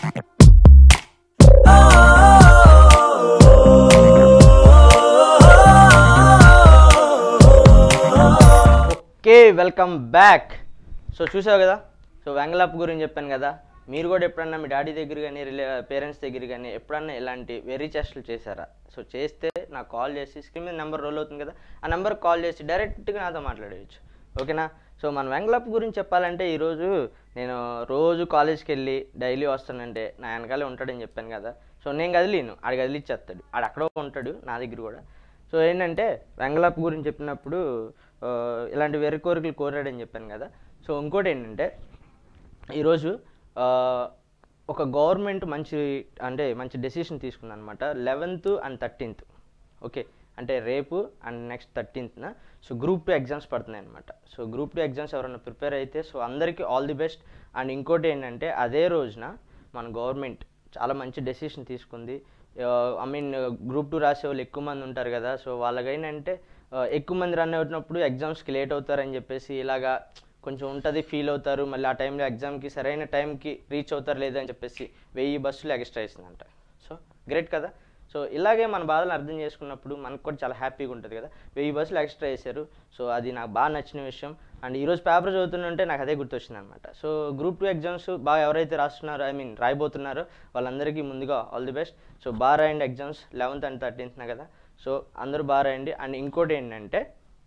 Okay welcome back so చూసావు కదా so వెంగలప్ గురించి చెప్పాను కదా మీరు కూడా ఎప్పుడన్నా మీ డాడీ దగ్గర కానీ రిలే పేరెంట్స్ దగ్గర కానీ ఎప్పుడన్నా ఇలాంటి వెరీ చేష్టలు చేశారా సో చేస్తే నాకు కాల్ చేసి స్క్రీన్ మీద నెంబర్ రోల్ అవుతుంది కదా ఆ నెంబర్ కాల్ చేసి డైరెక్ట్గా నాతో మాట్లాడేయచ్చు ఓకేనా సో మన వెంగలప్ గురించి చెప్పాలంటే ఈరోజు నేను రోజు కాలేజ్కి వెళ్ళి డైలీ వస్తానంటే నా వెనకాలే ఉంటాడని చెప్పాను కదా సో నేను కదిలేను ఆడు కదిలిచ్చేస్తాడు ఆడు అక్కడో ఉంటాడు నా దగ్గర కూడా సో ఏంటంటే వెంగలప్ గురించి చెప్పినప్పుడు ఆ, ఇలాంటి వెర్రి కోరికలు కోరాడని చెప్పాను కదా సో ఇంకోటి ఏంటంటే ఈరోజు ఆ, ఒక గవర్నమెంట్ మంచి అంటే మంచి డెసిషన్ తీసుకుంది అనమాట లెవెన్త్ అండ్ థర్టీన్త్ ఓకే అంటే రేపు అండ్ నెక్స్ట్ థర్టీన్త్న సో గ్రూప్ టూ ఎగ్జామ్స్ పడుతున్నాయి అనమాట సో గ్రూప్ టూ ఎగ్జామ్స్ ఎవరైనా ప్రిపేర్ అయితే సో అందరికీ ఆల్ ది బెస్ట్ అండ్ ఇంకోటి ఏంటంటే అదే రోజున మన గవర్నమెంట్ చాలా మంచి డెసిషన్ తీసుకుంది ఐ మీన్ గ్రూప్ టూ రాసే వాళ్ళు ఎక్కువ మంది ఉంటారు కదా సో వాళ్ళకైనంటే ఎక్కువ మంది రన్ అవుతున్నప్పుడు ఎగ్జామ్స్కి లేట్ అవుతారని చెప్పేసి ఇలాగా కొంచెం ఉంటుంది ఫీల్ అవుతారు మళ్ళీ ఆ టైంలో ఎగ్జామ్కి సరైన టైంకి రీచ్ అవుతారు లేదని చెప్పేసి వెయ్యి బస్సులు ఎక్స్ట్రా ఇస్తుందంట సో గ్రేట్ కదా సో ఇలాగే మన బాధలు అర్థం చేసుకున్నప్పుడు మనకు కూడా చాలా హ్యాపీగా ఉంటుంది కదా వెయ్యి బస్సులు ఎక్స్ట్రా వేశారు సో అది నాకు బాగా నచ్చిన విషయం అండ్ ఈరోజు పేపర్ చదువుతుంటే నాకు అదే గుర్తొచ్చింది అనమాట సో గ్రూప్ టూ ఎగ్జామ్స్ బాగా ఎవరైతే రాస్తున్నారో ఐ మీన్ రాయబోతున్నారో వాళ్ళందరికీ ముందుగా ఆల్ ది బెస్ట్ సో బాగా రాయండి ఎగ్జామ్స్ లెవెన్త్ అండ్ థర్టీన్త్న కదా సో అందరూ బాగా రాయండి అండ్ ఇంకోటి ఏంటంటే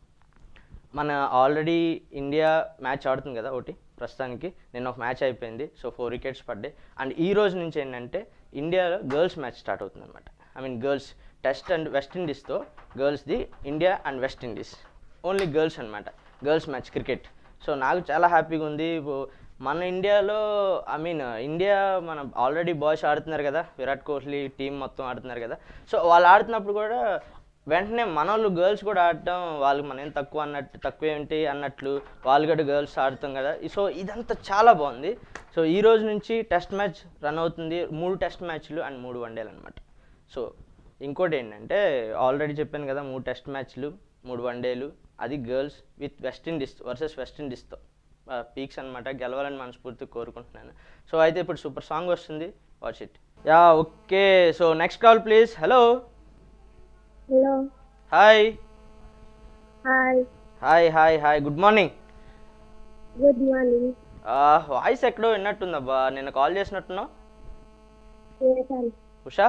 మన ఆల్రెడీ ఇండియా మ్యాచ్ ఆడుతుంది కదా ఒకటి ప్రస్తుతానికి నిన్న ఒక మ్యాచ్ అయిపోయింది సో ఫోర్ వికెట్స్ పడ్డాయి అండ్ ఈ రోజు నుంచి ఏంటంటే ఇండియాలో గర్ల్స్ మ్యాచ్ స్టార్ట్ అవుతుంది అనమాట I mean girls test and West ఇండీస్తో గర్ల్స్ది India and West Indies only girls అనమాట గర్ల్స్ మ్యాచ్ క్రికెట్ సో నాకు చాలా హ్యాపీగా ఉంది ఇప్పుడు మన ఇండియాలో ఐ మీన్ ఇండియా మన ఆల్రెడీ బాయ్స్ ఆడుతున్నారు కదా విరాట్ కోహ్లీ టీం మొత్తం ఆడుతున్నారు కదా సో వాళ్ళు ఆడుతున్నప్పుడు కూడా వెంటనే మన వాళ్ళు గర్ల్స్ కూడా ఆడటం వాళ్ళు మనం ఏం తక్కువ అన్నట్టు తక్కువ ఏంటి అన్నట్లు వాళ్ళు కూడా గర్ల్స్ ఆడుతాం కదా సో ఇదంతా చాలా బాగుంది సో ఈ రోజు నుంచి టెస్ట్ మ్యాచ్ రన్ అవుతుంది మూడు టెస్ట్ మ్యాచ్లు అండ్ మూడు వన్డేలు అనమాట సో ఇంకోటి ఏంటంటే ఆల్రెడీ చెప్పాను కదా మూడు టెస్ట్ మ్యాచ్లు మూడు వన్డేలు అది girls with West Indies versus West ఇండీస్తో పీక్స్ అనమాట గెలవాలని మనస్ఫూర్తి కోరుకుంటున్నాను సో అయితే ఇప్పుడు సూపర్ సాంగ్ వస్తుంది watch it yeah okay so next call please hello hello hi hi hi hi hi good morning good morning voice ఎక్కడో విన్నట్టుందబ్బా నిన్న కాల్ చేసినట్టున్నావు చేశాను ఉషా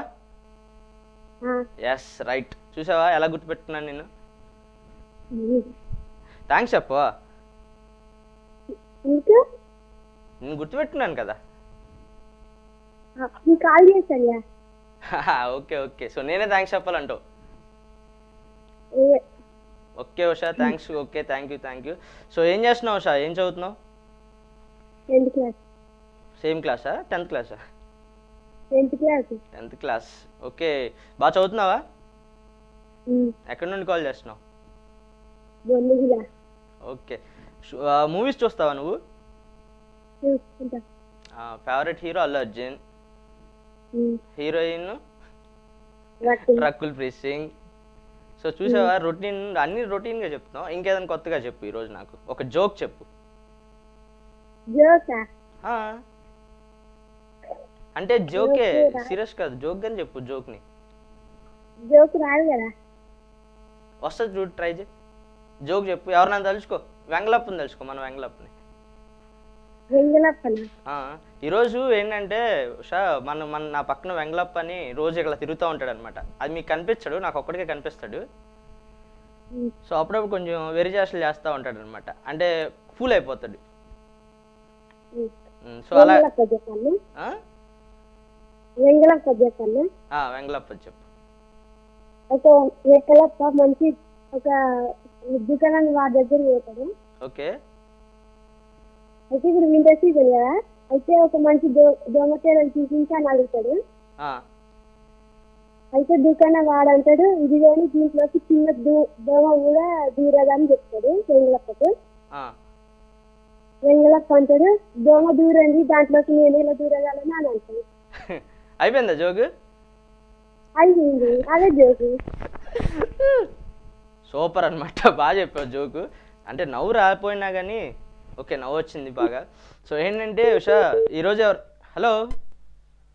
ఎస్ రైట్ చూసావా ఎలా గుర్తుపెట్టుకున్నాను నేను థ్యాంక్స్ చెప్పవా ఇంకా నేను గుర్తుపెట్టుకున్నాను కదా నేను కాల్ చేశాను ఓకే ఓకే సో నేనే థ్యాంక్స్ చెప్పాలంటావు ఏ- okay Usha thanks okay thank you thank you so ఏం చేస్తున్నావు ఉషా ఏం చదువుతున్నావు టెన్త్ క్లాస్ సేమ్ క్లాసా టెన్త్ క్లాసా tenth class tenth class okay బాగా చదువుతున్నావా ఎక్కడి నుండి కాల్ చేస్తున్నావు బొందిగిలా ఓకే మూవీస్ చూస్తావా నువ్వు చూసుకుంటా favourite hero Allu Arjun heroine రక్తం రకుల్ ప్రీత్ సింగ్ సో చూసావా రొటీన్ అన్ని రొటీన్గా చెప్తున్నావు ఇంకేదైనా కొత్తగా చెప్పు ఈరోజు నాకు ఒక జోక్ చెప్పు జోకా ఆ. అంటే జోకే Joke రా. సీరియస్ కాదు జోక్ అని చెప్పు జోక్ని జోక్ రాదు కదా వస్తుంది చూడు ట్రై చేయి జోక్ చెప్పు ఎవరినైనా తలుచుకో వెంగళప్పని తలుచుకో మన వెంగళప్పని వెంగళప్పన ఆ, ఈరోజు ఏంటంటే ఉషా మన మన నా పక్కన వెంగళప్ప అని రోజు ఇక్కడ తిరుగుతూ ఉంటాడు అనమాట అది మీకు కనిపించడు నాకు ఒక్కడికే కనిపిస్తాడు సో అప్పుడప్పుడు కొంచెం వెరి చేష్టలు చేస్తూ ఉంటాడు అనమాట అంటే ఫూల్ అయిపోతాడు ఉమ్, సో అలా వెంగళప్ప చెప్పాను ఆ? వెంగళప్ప చెప్పాను ఆ, వెంగళప్ప చెప్పు ఒక వెంగళప్ప మంచి ఒక దుకాణానికి వాడి దగ్గర పోతాడు ఓకే అయితే ఇప్పుడు వింటర్ సీజన్ కదా అయితే ఒక మంచి దో దోమతేరలు చూపించి అని అడుగుతాడు ఆ, అయితే దుకాణం వాడంటాడు ఇది కానీ దీంట్లోకి చిన్న దూ దోమ కూడా దూరదని చెప్తాడు వెంగళప్పకు ఆ. వెంగళప్ప అంటాడు దోమ దూరండి దాంట్లోకి నేను ఇలా దూరగలను అని అంటాడు అయిపోయిందా జోగు అయింది అదే జోకు సూపర్ అనమాట బాగా చెప్పావు జోకు అంటే నవ్వు రాకపోయినా కానీ ఓకే నవ్వు వచ్చింది బాగా సో ఏంటంటే ఉషా ఈరోజు ఎవరు హలో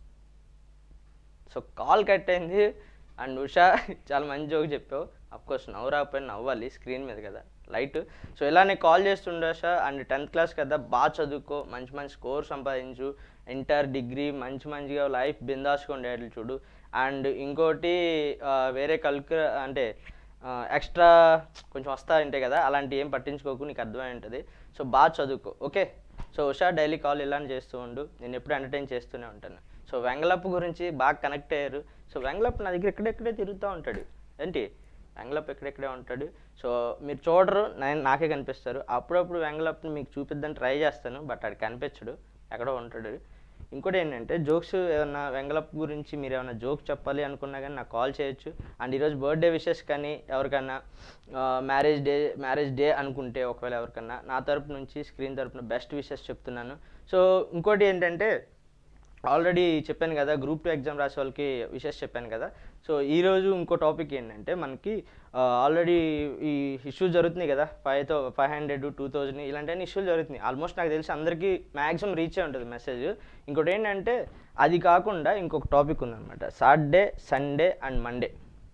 సో కాల్ కట్ అయింది అండ్ ఉషా చాలా మంచి జోక్ చెప్పావు కోర్స్ నవ్వు రాకపోయినా నవ్వాలి స్క్రీన్ మీద కదా లైట్ సో ఇలానే కాల్ చేస్తుండే ఉషా అండ్ టెన్త్ క్లాస్ కదా బాగా చదువుకో మంచి మంచి స్కోర్ సంపాదించు ఇంటర్ డిగ్రీ మంచి మంచిగా లైఫ్ బిందాస్గా ఉండేట్లు చూడు అండ్ ఇంకోటి ఆ, వేరే కల్చర్ అంటే ఎక్స్ట్రా కొంచెం వస్తా ఉంటాయి కదా అలాంటి ఏం పట్టించుకోకు నీకు అర్థమై ఉంటుంది సో బాగా చదువుకో okay so Usha daily call ఇలానే చేస్తూ ఉండు నేను ఎప్పుడు ఎంటర్టైన్ చేస్తూనే ఉంటాను సో వెంగళప్ప గురించి బాగా కనెక్ట్ అయ్యారు సో వెంగళప్ప నా దగ్గర ఎక్కడెక్కడే తిరుగుతూ ఉంటాడు ఏంటి వెంగళప్ప ఎక్కడెక్కడే ఉంటాడు సో మీరు చూడరు నేను నాకే కనిపిస్తారు అప్పుడప్పుడు వెంగళప్పని మీకు చూపిద్దని ట్రై చేస్తాను బట్ అది కనిపించడు ఎక్కడో ఉంటాడు ఇంకోటి ఏంటంటే జోక్స్ ఏమన్నా వెంగళప్ప గురించి మీరు ఏమైనా జోక్ చెప్పాలి అనుకున్నా కానీ నాకు కాల్ చేయొచ్చు అండ్ ఈరోజు బర్త్డే విషెస్ కానీ ఎవరికన్నా మ్యారేజ్ డే మ్యారేజ్ డే అనుకుంటే ఒకవేళ ఎవరికన్నా నా తరపు నుంచి స్క్రీన్ తరపున బెస్ట్ విషెస్ చెప్తున్నాను సో ఇంకోటి ఏంటంటే ఆల్రెడీ చెప్పాను కదా గ్రూప్ టూ ఎగ్జామ్ రాసే వాళ్ళకి విషెస్ చెప్పాను కదా సో ఈరోజు ఇంకో టాపిక్ ఏంటంటే మనకి ఆల్రెడీ ఈ ఇష్యూస్ జరుగుతున్నాయి కదా five thou five hundred two thousand ఇలాంటి ఇష్యూలు జరుగుతున్నాయి ఆల్మోస్ట్ నాకు తెలిసి అందరికీ మ్యాక్సిమం రీచ్ అయి ఉంటుంది మెసేజ్ ఇంకోటి ఏంటంటే అది కాకుండా ఇంకొక టాపిక్ ఉందన్నమాట Saturday Sunday and Monday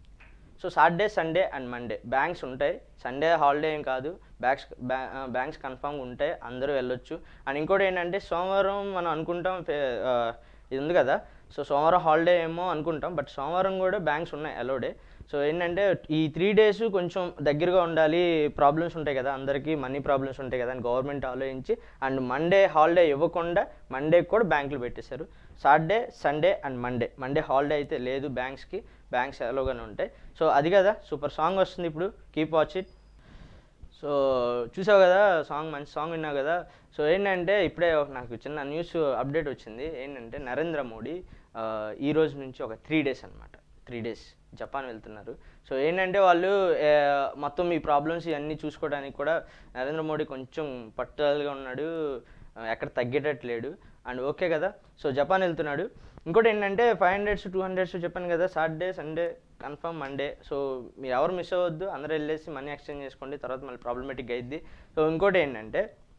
so Saturday Sunday and Monday banks ఉంటాయి సండే హాలిడే ఏం కాదు బ్యాంక్స్ బ్యాంక్స్ కన్ఫామ్ ఉంటాయి అందరూ వెళ్ళొచ్చు అండ్ ఇంకోటి ఏంటంటే సోమవారం మనం అనుకుంటాం ఫే- ఆ, ఇది ఉంది కదా సో సోమవారం హాలిడే ఏమో అనుకుంటాం బట్ సోమవారం కూడా బ్యాంక్స్ ఉన్నాయి అలోడే సో ఏంటంటే ఈ త్రీ డేస్ కొంచెం దగ్గరగా ఉండాలి ప్రాబ్లమ్స్ ఉంటాయి కదా అందరికీ మనీ ప్రాబ్లమ్స్ ఉంటాయి కదా అని గవర్నమెంట్ ఆలోచించి అండ్ మండే హాలిడే ఇవ్వకుండా మండే కూడా బ్యాంకులు పెట్టేశారు Saturday Sunday and Monday Monday holiday అయితే లేదు బ్యాంక్స్కి బ్యాంక్స్ ఎలాగానే ఉంటాయి సో అది కదా సూపర్ సాంగ్ వస్తుంది ఇప్పుడు కీప్ వాచ్ ఇట్ సో చూసావు కదా సాంగ్ మంచి సాంగ్ విన్నావు కదా సో ఏంటంటే ఇప్పుడే ఒక నాకు చిన్న న్యూస్ అప్డేట్ వచ్చింది ఏంటంటే నరేంద్ర మోడీ ఆ, ఈ రోజు నుంచి ఒక త్రీ డేస్ అనమాట త్రీ డేస్ జపాన్ వెళ్తున్నారు సో ఏంటంటే వాళ్ళు ఏ, మొత్తం ఈ ప్రాబ్లమ్స్ ఇవన్నీ చూసుకోవడానికి కూడా నరేంద్ర మోడీ కొంచెం పట్టుదలగా ఉన్నాడు ఆ, ఎక్కడ తగ్గేటట్లేడు అండ్ ఓకే కదా సో జపాన్ వెళ్తున్నాడు ఇంకోటి ఏంటంటే ఫైవ్ హండ్రెడ్స్ టూ హండ్రెడ్స్ చెప్పాను కదా Saturday Sunday confirm Monday so మీరు ఎవరు మిస్ అవ్వద్దు అందరూ వెళ్ళేసి మనీ ఎక్స్చేంజ్ చేసుకోండి తర్వాత మళ్ళీ ప్రాబ్లమేటిక్ అయింది సో ఇంకోటి ఏంటంటే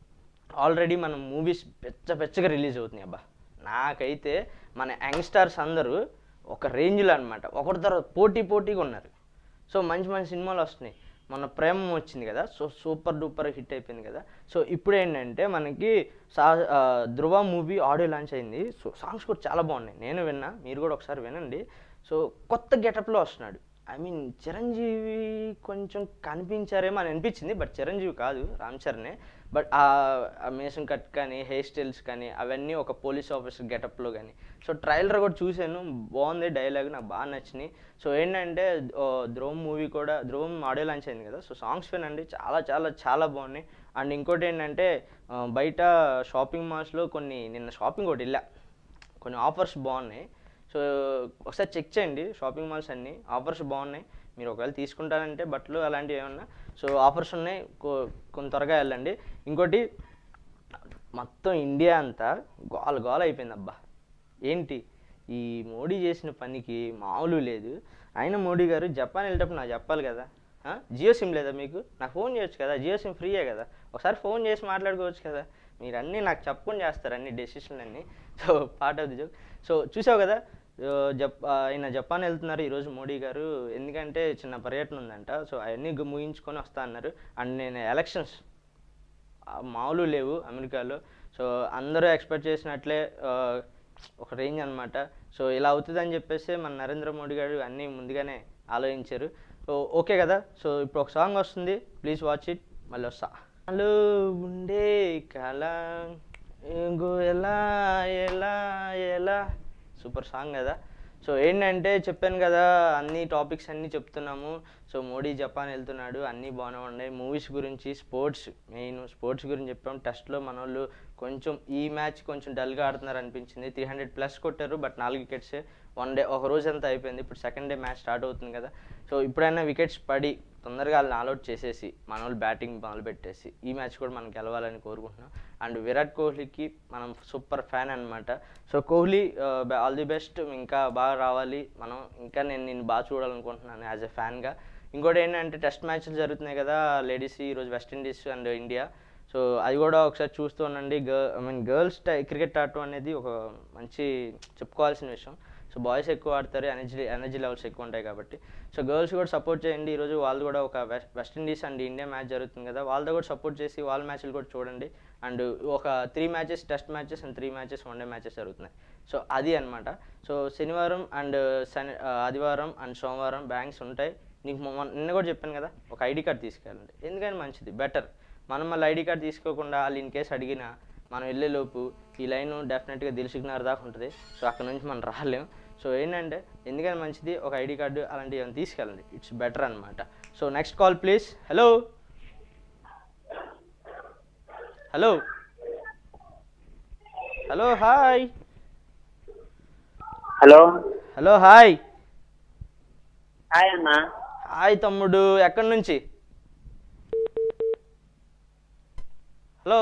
ఆల్రెడీ మనం మూవీస్ పెచ్చ పెచ్చగా రిలీజ్ అవుతున్నాయి అబ్బా నాకైతే మన యంగ్స్టర్స్ అందరూ ఒక రేంజ్లో అనమాట ఒకరి తర్వాత పోటీ పోటీగా ఉన్నారు సో మంచి మంచి సినిమాలు వస్తున్నాయి మన ప్రేమం వచ్చింది కదా సో సూపర్ డూపర్ హిట్ అయిపోయింది కదా సో ఇప్పుడు ఏంటంటే మనకి సా ఆ, ధృవ మూవీ ఆడియో లాంచ్ అయింది సో సాంగ్స్ కూడా చాలా బాగున్నాయి నేను విన్నా మీరు కూడా ఒకసారి వినండి సో కొత్త గెటప్లో వస్తున్నాడు ఐ మీన్ చిరంజీవి కొంచెం కనిపించారేమో అని అనిపించింది బట్ చిరంజీవి కాదు రామ్ చరణే బట్ ఆ మేసం కట్ కానీ హెయిర్ స్టైల్స్ కానీ అవన్నీ ఒక పోలీస్ ఆఫీసర్ గెటప్లో కానీ సో ట్రైలర్ కూడా చూశాను బాగుంది డైలాగ్ నాకు బాగా నచ్చినాయి సో ఏంటంటే ఓ, ధ్రువం మూవీ కూడా ధ్రువం ఆడియో లాంచ్ అయింది కదా సో సాంగ్స్ వినండి చాలా చాలా చాలా బాగున్నాయి అండ్ ఇంకోటి ఏంటంటే ఆ, బయట షాపింగ్ మాల్స్లో కొన్ని నిన్న షాపింగ్ ఒకటి వెళ్ళా కొన్ని ఆఫర్స్ బాగున్నాయి సో ఒకసారి చెక్ చేయండి షాపింగ్ మాల్స్ అన్నీ ఆఫర్స్ బాగున్నాయి మీరు ఒకవేళ తీసుకుంటారంటే బట్టలు అలాంటివి ఏమన్నా సో ఆఫర్స్ ఉన్నాయి కొ- కొంత త్వరగా వెళ్ళండి ఇంకోటి మొత్తం ఇండియా అంతా గోల గోల అయిపోయింది అబ్బా ఏంటి ఈ మోడీ చేసిన పనికి మామూలు లేదు అయినా మోడీ గారు జపాన్ వెళ్ళేటప్పుడు నాకు చెప్పాలి కదా ఆ? జియో సిమ్ లేదా మీకు నాకు ఫోన్ చేయొచ్చు కదా జియో సిమ్ ఫ్రీయే కదా ఒకసారి ఫోన్ చేసి మాట్లాడుకోవచ్చు కదా మీరు అన్నీ నాకు చెప్పుకొని చేస్తారు అన్ని డెసిషన్లు అన్నీ so part of the joke so చూసావు కదా ఆ, జప్ ఆ, ఆయన జపాన్ వెళ్తున్నారు ఈరోజు మోడీ గారు ఎందుకంటే చిన్న పర్యటన ఉందంట సో అవన్నీ గు- ముగించుకొని వస్తా అన్నారు అండ్ నేను ఎలక్షన్స్ ఆ మామూలు లేవు అమెరికాలో సో అందరూ ఎక్స్పెక్ట్ చేసినట్లే ఆ, ఒక రేంజ్ అనమాట సో ఇలా అవుతుందని చెప్పేసి మన నరేంద్ర మోడీ గారు అన్నీ ముందుగానే ఆలోచించారు సో ఓకే కదా సో ఇప్పుడు ఒక సాంగ్ వస్తుంది ప్లీజ్ వాచ్ ఇట్ మళ్ళీ వస్తా హలో ఉండే కళ ఇంకో ఎలా ఎలా ఎలా సూపర్ సాంగ్ కదా సో ఏంటంటే చెప్పాను కదా అన్ని టాపిక్స్ అన్నీ చెప్తున్నాము సో మోడీ జపాన్ వెళ్తున్నాడు అన్నీ బాగానే ఉన్నాయి మూవీస్ గురించి స్పోర్ట్స్ మెయిన్ స్పోర్ట్స్ గురించి చెప్పాం టెస్ట్లో మన వాళ్ళు కొంచెం ఈ మ్యాచ్ కొంచెం డల్గా ఆడుతున్నారు అనిపించింది త్రీ హండ్రెడ్ ప్లస్ కొట్టారు బట్ నాలుగు వికెట్సే వన్ డే ఒక రోజు అంతా అయిపోయింది ఇప్పుడు సెకండ్ డే మ్యాచ్ స్టార్ట్ అవుతుంది కదా సో ఇప్పుడైనా వికెట్స్ పడి తొందరగా వాళ్ళని ఆల్అౌట్ చేసేసి మన వాళ్ళు బ్యాటింగ్ మొదలు పెట్టేసి ఈ మ్యాచ్ కూడా మనం గెలవాలని కోరుకుంటున్నాం అండ్ విరాట్ కోహ్లీకి మనం సూపర్ ఫ్యాన్ అనమాట so Kohli all the best ఇంకా బాగా రావాలి మనం ఇంకా నేను నేను బాగా చూడాలనుకుంటున్నాను యాజ్ ఎ ఫ్యాన్గా ఇంకోటి ఏంటంటే టెస్ట్ మ్యాచ్లు జరుగుతున్నాయి కదా లేడీస్ ఈరోజు వెస్టిండీస్ అండ్ ఇండియా సో అది కూడా ఒకసారి చూస్తూ ఉండండి గర్ ఐ మీన్ గర్ల్స్ క్రికెట్ ఆడటం అనేది ఒక మంచి చెప్పుకోవాల్సిన విషయం సో బాయ్స్ ఎక్కువ ఆడతారు ఎనర్జీ ఎనర్జీ లెవెల్స్ ఎక్కువ ఉంటాయి కాబట్టి సో గర్ల్స్ కూడా సపోర్ట్ చేయండి ఈరోజు వాళ్ళు కూడా ఒక West West Indies and India match జరుగుతుంది కదా వాళ్ళతో కూడా సపోర్ట్ చేసి వాళ్ళ మ్యాచ్లు కూడా చూడండి అండ్ ఒక three matches test matches and three matches one day matches జరుగుతున్నాయి సో అది అన్నమాట సో శనివారం అండ్ శని ఆ, ఆదివారం అండ్ సోమవారం బ్యాంక్స్ ఉంటాయి నీకు మొన్న నిన్న కూడా చెప్పాను కదా ఒక ఐడి కార్డ్ తీసుకెళ్ళండి ఎందుకని మంచిది బెటర్ మనం మళ్ళీ ఐడి కార్డ్ తీసుకోకుండా వాళ్ళు ఇన్ కేసు అడిగినా మనం వెళ్ళేలోపు ఈ లైన్ డెఫినెట్గా దిల్సుకున్నారు దాకా ఉంటుంది సో అక్కడ నుంచి మనం రాలేం సో ఏంటంటే ఎందుకని మంచిది ఒక ఐడి కార్డు అలాంటివి ఏమైనా తీసుకెళ్ళండి ఇట్స్ బెటర్ అనమాట so next call please hello hello hello hi hello hello hi hi అన్న హాయ్ తమ్ముడు ఎక్కడి నుంచి hello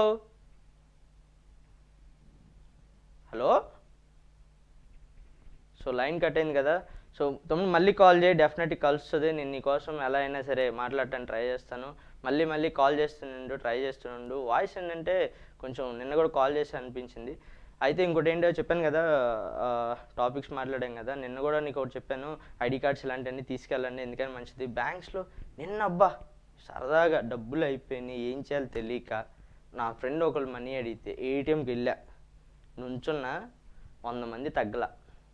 hello so line cut అయింది కదా సో తమ్ముడు మళ్ళీ కాల్ చేయి డెఫినెట్గా కలుస్తుంది నేను నీకోసం ఎలా అయినా సరే మాట్లాడటానికి ట్రై చేస్తాను మళ్ళీ మళ్ళీ కాల్ చేస్తుండు ట్రై చేస్తుండు వాయిస్ ఏంటంటే కొంచెం నిన్న కూడా కాల్ చేసి అనిపించింది అయితే ఇంకోటి ఏంటో చెప్పాను కదా టాపిక్స్ మాట్లాడాం కదా నిన్న కూడా నీకు ఒకటి చెప్పాను ఐడి కార్డ్స్ ఇలాంటివన్నీ తీసుకెళ్ళండి ఎందుకని మంచిది బ్యాంక్స్లో నిన్న అబ్బా సరదాగా డబ్బులు అయిపోయినాయి ఏం చేయాలో తెలియక నా ఫ్రెండ్ ఒకళ్ళు మనీ అడిగితే ఏటీఎంకి వెళ్ళా నుంచున్న వంద మంది తగ్గల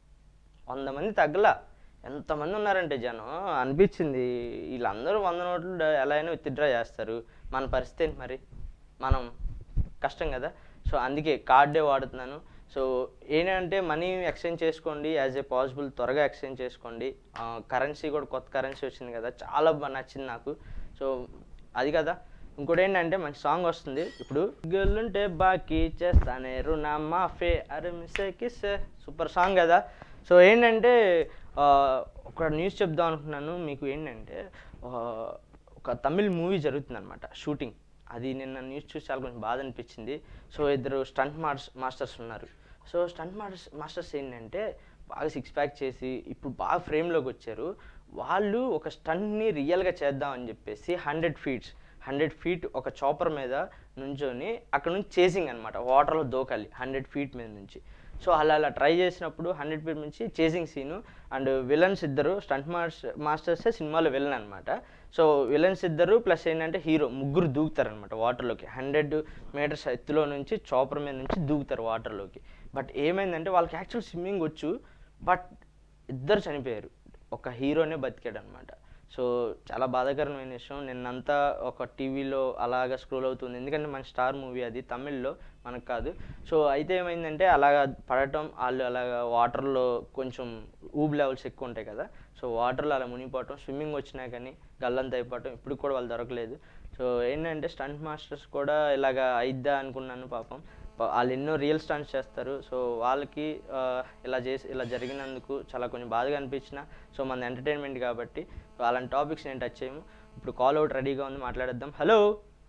వంద మంది తగ్గల ఎంతమంది ఉన్నారంటే జనం అనిపించింది వీళ్ళందరూ వంద నోట్లు డ- ఎలా అయినా విత్డ్రా చేస్తారు మన పరిస్థితి ఏంటి మరి మనం కష్టం కదా సో అందుకే కార్డే వాడుతున్నాను సో ఏంటంటే మనీ ఎక్స్చేంజ్ చేసుకోండి యాజ్ ఏ పాసిబుల్ త్వరగా ఎక్స్చేంజ్ చేసుకోండి కరెన్సీ కూడా కొత్త కరెన్సీ వచ్చింది కదా చాలా బాగా నచ్చింది నాకు సో అది కదా ఇంకోటి ఏంటంటే మంచి సాంగ్ వస్తుంది ఇప్పుడు గెల్లుంటే బాకీ చేస్తానే రుణా మాఫే అరే మిస్సే కిస్సే సూపర్ సాంగ్ కదా సో ఏంటంటే ఆ, ఒక న్యూస్ చెప్దాం అనుకున్నాను మీకు ఏంటంటే ఆ, ఒక తమిళ్ మూవీ జరుగుతుంది అనమాట షూటింగ్ అది నిన్న న్యూస్ చూసి చాలా కొంచెం బాధ అనిపించింది సో ఇద్దరు స్టంట్ మాస్ మాస్టర్స్ ఉన్నారు సో స్టంట్ మాస్టర్స్ మాస్టర్స్ ఏంటంటే బాగా సిక్స్ ప్యాక్ చేసి ఇప్పుడు బాగా ఫ్రేమ్లోకి వచ్చారు వాళ్ళు ఒక స్టంట్ని రియల్గా చేద్దాం అని చెప్పేసి హండ్రెడ్ ఫీట్స్ హండ్రెడ్ ఫీట్ ఒక చాపర్ మీద నుంచొని అక్కడ నుంచి చేసింగ్ అనమాట వాటర్లో దోకాలి హండ్రెడ్ ఫీట్ మీద నుంచి సో అలా అలా ట్రై చేసినప్పుడు హండ్రెడ్ ఫీట్ నుంచి చేసింగ్ సీను అండ్ విలన్స్ ఇద్దరు స్టంట్ మాస్ మాస్టర్సే సినిమాలో విలన్ అనమాట సో విలన్స్ ఇద్దరు ప్లస్ ఏంటంటే హీరో ముగ్గురు దూకుతారు అనమాట వాటర్లోకి హండ్రెడ్ మీటర్స్ ఎత్తులో నుంచి చాపర్ మీద నుంచి దూకుతారు వాటర్లోకి బట్ ఏమైందంటే వాళ్ళకి యాక్చువల్ స్విమ్మింగ్ వచ్చు బట్ ఇద్దరు చనిపోయారు ఒక హీరోనే బతికాడు అనమాట సో చాలా బాధాకరమైన విషయం నిన్నంతా ఒక టీవీలో అలాగా స్క్రోల్ అవుతుంది ఎందుకంటే మన స్టార్ మూవీ అది తమిళ్లో మనకు కాదు సో అయితే ఏమైందంటే అలాగా పడటం వాళ్ళు అలాగా వాటర్లో కొంచెం ఊబ్ లెవెల్స్ ఎక్కువ ఉంటాయి కదా సో వాటర్లో అలా మునిగిపోవటం స్విమ్మింగ్ వచ్చినా కానీ గల్లంత అయిపోవటం ఇప్పుడు కూడా వాళ్ళు దొరకలేదు సో ఏంటంటే స్టంట్ మాస్టర్స్ కూడా ఇలాగా అయిద్దా అనుకున్నాను పాపం ప- వాళ్ళు ఎన్నో రియల్ స్టంట్స్ చేస్తారు సో వాళ్ళకి ఆ, ఇలా చేసి ఇలా జరిగినందుకు చాలా కొంచెం బాధగా అనిపించిన సో మన ఎంటర్టైన్మెంట్ కాబట్టి సో అలాంటి టాపిక్స్ నేను టచ్ చేయము ఇప్పుడు కాల్ అవుట్ రెడీగా ఉంది మాట్లాడేద్దాం హలో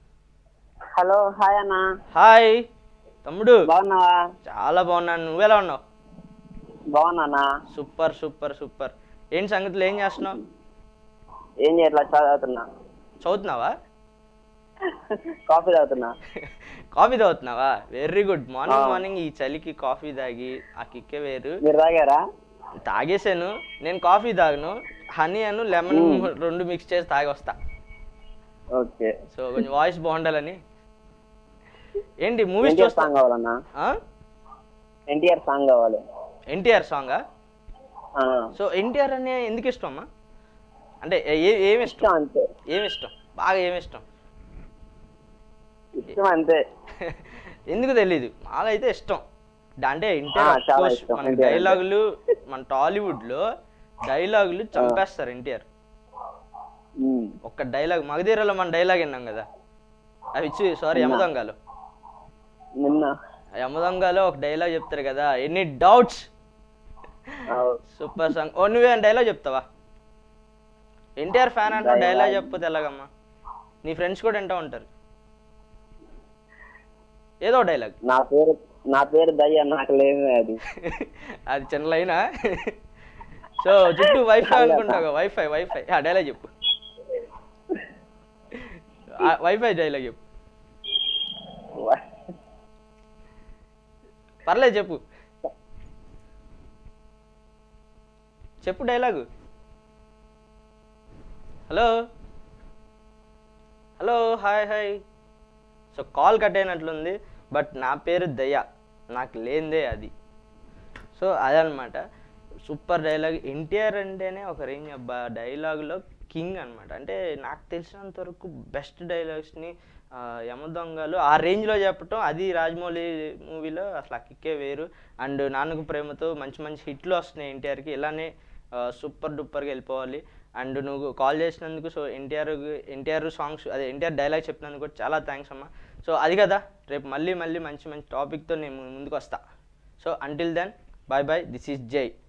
హలో హాయ్ అన్న హాయ్ తమ్ముడు బాగున్నావా చాలా బాగున్నాను నువ్వెలా ఉన్నావు బాగున్నానా సూపర్ సూపర్ సూపర్ ఏంటి సంగతులు ఏం చేస్తున్నావు ఏం చేయట్లా చదువుతున్నా చదువుతున్నావా కాఫీ తాగుతున్నా కాఫీ తాగుతున్నావా వెరీ గుడ్ మార్నింగ్ ఆ. మార్నింగ్ ఈ చలికి కాఫీ తాగి ఆ కిక్కే వేరు మీరు తాగారా తాగేసాను నేను కాఫీ తాగను హనీ అను లెమన్ రెండు మిక్స్ చేసి తాగి వస్తా ఓకే సో కొంచెం వాయిస్ బాగుండాలని ఏంటి మూవీస్ ఎన్టీఆర్ చూస్తా సాంగ్ కావాలన్నా ఎన్టీఆర్ సాంగ్ కావాలి ఎన్టీఆర్ సాంగా ఆ, సో ఎన్టీఆర్ అనే ఎందుకు ఇష్టం అమ్మా అంటే ఏ- ఏమి ఇష్టం ఇష్టం అంతే ఏమి ఇష్టం బాగా ఏమి ఇష్టం ఇష్టం అంతే ఎందుకు తెలీదు మాకు అయితే ఇష్టం డా- అంటే ఎన్టీఆర్ ఆ, of చాలా course ఇష్టం మన NTR అంటే. డైలాగులు మన టాలీవుడ్ లో డైలాగులు చంపేస్తారు ఎన్టీఆర్ ఉమ్, ఒక్క డైలాగ్ మగధీరలో మన డైలాగ్ విన్నాం కదా అవి ఇచ్చి సారీ విన్నా. యమదొంగలు నిన్న ఆ యమదొంగలో ఒక డైలాగ్ చెప్తారు కదా ఎనీ డౌట్స్ ఆ, సూపర్ సాంగ్ ఓ నువ్వే డైలాగ్ చెప్తావా ఎన్టీఆర్ ఫ్యాన్ అంటే Dialogue. డైలాగ్ చెప్పకపోతే ఎలాగమ్మా నీ ఫ్రెండ్స్ కూడా వింటూ ఉంటారు ఏదో డైలాగ్ నా పేరు నా పేరు దయ్య నాకు లేదు అది అది చిన్న లైనా సో చుట్టూ వైఫై అనుకుంటావు వైఫై వైఫై ఆ డైలాగ్ చెప్పు వైఫై డైలాగ్ చెప్పు పర్లేదు చెప్పు చెప్పు dialogue hello hello hi hi so call cut అయినట్లుంది బట్ నా పేరు దయ నాకు లేనిదే అది సో అదనమాట సూపర్ డైలాగ్ ఎన్టీఆర్ అంటేనే ఒక రేంజ్ అబ్బా డైలాగులో కింగ్ అనమాట అంటే నాకు తెలిసినంత వరకు బెస్ట్ డైలాగ్స్ని యమదొంగలు ఆ రేంజ్లో చెప్పటం అది రాజమౌళి మూవీలో అసలు ఆ కిక్కే వేరు అండ్ నాన్నకు ప్రేమతో మంచి మంచి హిట్లు వస్తున్నాయి ఎన్టీఆర్కి ఇలానే సూపర్ డూపర్గా వెళ్ళిపోవాలి అండ్ నువ్వు కాల్ చేసినందుకు సో ఎన్టీఆర్ ఎన్టీఆర్ సాంగ్స్ అదే ఎన్టీఆర్ డైలాగ్ చెప్పినందుకు కూడా చాలా థ్యాంక్స్ అమ్మా సో అది కదా రేపు మళ్ళీ మళ్ళీ మంచి మంచి టాపిక్తో నేను ముందుకు వస్తా so until then bye bye this is జై